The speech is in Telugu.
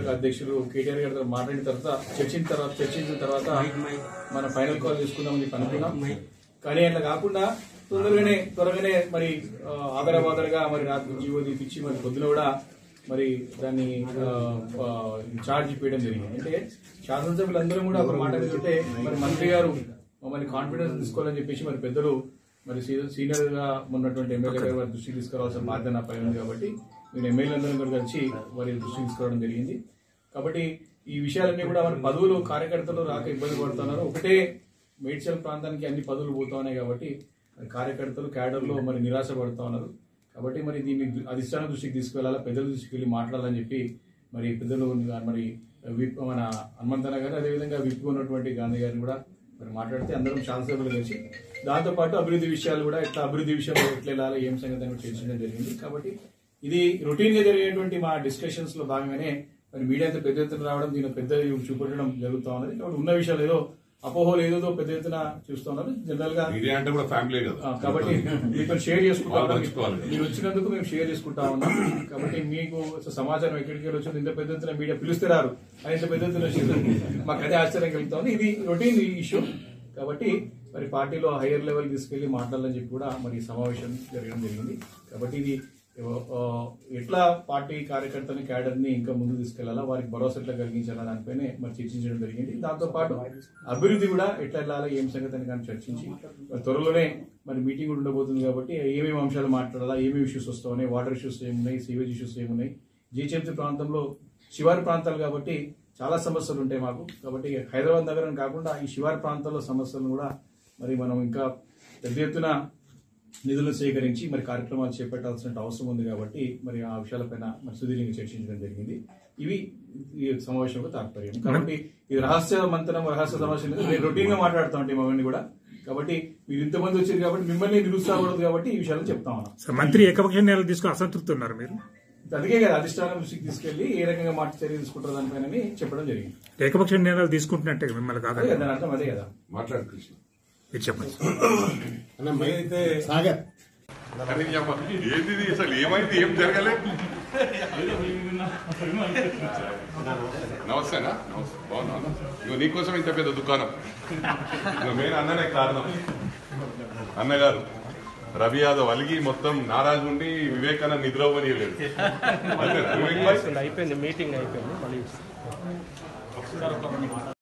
నియోజకవర్గ అధ్యక్షులు కేటీఆర్ గారితో మాట్లాడిన తర్వాత చర్చించిన తర్వాత చర్చించిన తర్వాత మన ఫైనల్ కాల్ తీసుకుందామని చెప్పి అనుకున్నాం కానీ అట్లా కాకుండా తొందరగానే త్వరగానే మరి ఆ, ఆదరబాదరగా మరి రాత్రి జీవో తీపిచ్చి మరి పొద్దున కూడా మరి దాన్ని ఛార్జ్ చేయడం జరిగింది అంటే శాసనసభ్యులందరూ కూడా ఒక మాట ఏంటంటే మరి మంత్రి గారు మమ్మల్ని కాన్ఫిడెన్స్ తీసుకోవాలని చెప్పేసి మరి పెద్దలు మరి సీనియర్ గా ఉన్నటువంటి ఎమ్మెల్యే గారు వారి దృష్టికి తీసుకురావాల్సిన బాధ్యత నా పై ఉంది కాబట్టి నేను ఎమ్మెల్యేలందరూ కూడా కలిసి వారి దృష్టికి తీసుకురావడం జరిగింది కాబట్టి ఈ విషయాలన్నీ కూడా మరి పదవులు కార్యకర్తలు రాక ఇబ్బంది పడుతున్నారు ఒకటే మేడ్చల్ ప్రాంతానికి అన్ని పదవులు పోతా ఉన్నాయి కాబట్టి మరి కార్యకర్తలు క్యాడర్లో మరి నిరాశ పడుతా ఉన్నారు కాబట్టి మరి దీన్ని అధిష్టాన దృష్టికి తీసుకెళ్లాలా పెద్దల దృష్టికి వెళ్ళి మాట్లాడాలని చెప్పి మరి పెద్దలు మరి విప్ మన హనుమంతన గారు అదేవిధంగా విప్ ఉన్నటువంటి గాంధీ గారిని కూడా మరి మాట్లాడితే అందరం శాసనసభ్యులు కలిసి దాంతో పాటు అభివృద్ధి విషయాలు కూడా ఇట్లా అభివృద్ధి విషయంలో ఎట్లా వెళ్ళాలి ఏం సంగతి అని చర్చించడం జరిగింది కాబట్టి ఇది రొటీన్ గా జరిగేటువంటి మా డిస్కషన్స్ లో భాగంగానే మరి మీడియాతో పెద్ద ఎత్తున రావడం దీని పెద్ద చూపెట్టడం జరుగుతా ఉన్నది కాబట్టి ఉన్న విషయాలు ఏదో అపోహలు ఏదో పెద్ద ఎత్తున చూస్తా ఉన్నారు జనరల్ గా మీడియా అంటే కూడా ఫ్యామిలీ కదా ఆ, కాబట్టి మీతో షేర్ చేసుకుంటా వాళ్ళు ఉన్నాం. పంచుకోవాలి. మీరు వచ్చినందుకు మేము షేర్ చేసుకుంటా ఉన్నాం కాబట్టి మీకు అసలు సమాచారం ఎక్కడికి వెళ్ళి వచ్చింది ఇంత పెద్ద ఎత్తున మీడియా పిలిస్తే రారు అని ఇంత పెద్ద ఎత్తున వచ్చింది మాకు అదే ఆశ్చర్యం కలుగుతా ఉంది ఇది రొటీన్ ఇష్యూ కాబట్టి మరి పార్టీలో హైయర్ లెవెల్ తీసుకెళ్లి మాట్లాడాలని చెప్పి కూడా మరి ఈ సమావేశం జరగడం జరిగింది కాబట్టి ఇది ఆ, ఎట్లా పార్టీ కార్యకర్తని క్యాడర్ ని ఇంకా ముందు తీసుకెళ్లాలా వారికి భరోసా ఎట్లా కలిగించాలా దానిపైనే మరి చర్చించడం జరిగింది దాంతో పాటు అభివృద్ధి కూడా ఎట్లా వెళ్ళాలి ఏం సంగతి అని కానీ చర్చించి మరి త్వరలోనే మరి మీటింగ్ కూడా ఉండబోతుంది కాబట్టి ఏమేమి అంశాలు మాట్లాడాలా ఏమేమి ఇష్యూస్ వస్తాయి వాటర్ ఇష్యూస్ ఏమున్నాయి సీవేజ్ ఇష్యూస్ ఏమున్నాయి జీహెచ్ఎంసీ ప్రాంతంలో శివారు ప్రాంతాలు కాబట్టి చాలా సమస్యలు ఉంటాయి మాకు కాబట్టి హైదరాబాద్ నగరం కాకుండా ఈ శివారు ప్రాంతాల్లో సమస్యలను కూడా మరి మనం ఇంకా పెద్ద ఎత్తున నిధులు సేకరించి మరి కార్యక్రమాలు చేపట్టాల్సిన అవసరం ఉంది కాబట్టి మరి ఆ విషయాలపైన మరి సుదీర్ఘంగా చర్చించడం జరిగింది ఇవి ఈ సమావేశంలో తాత్పర్యం కాబట్టి ఇది రహస్య మంతనం రహస్య సమస్య లేదు. నేను రొటీన్ గా మాట్లాడుతూ ఉంటాం అవన్నీ కూడా కాబట్టి మీరు ఇంతమంది వచ్చారు కాబట్టి మిమ్మల్ని నిరుత్సాహపడదు కాబట్టి ఈ విషయాలు చెప్తా ఉన్నాం సార్ మంత్రి ఏకపక్ష నిర్ణయాలు తీసుకుని అసంతృప్తి ఉన్నారు మీరు అందుకే కదా అధిష్టానం దృష్టికి తీసుకెళ్లి ఏ రకంగా మాట చర్య తీసుకుంటారు దానిపైన చెప్పడం జరిగింది ఏకపక్ష నిర్ణయాలు తీసుకుంటున్నట్టే మిమ్మల్ని అదే కాదు కదా దాని అర్థం అదే కదా మాట్లాడు కృష్ణ మీరు చెప్పండి సాగర్ కానీ అమ్మ, ఏంది ఇది అసలు ఏమైంది ఏం జరగలే నమస్తేనా నమస్తే బాగున్నా ఇగో నీకోసం ఇంత పెద్ద దుకాణం ఇగో మెయిన్ అన్ననే కారణం అన్నగారు రవి యాదవ్ అలిగి మొత్తం నారాజు ఉండి వివేకానంద నిద్రపోనియలేదు అంతేనా? వివేక్ భాయ్? అయిపోయింది మీటింగ్ అయిపోయింది మళ్ళీ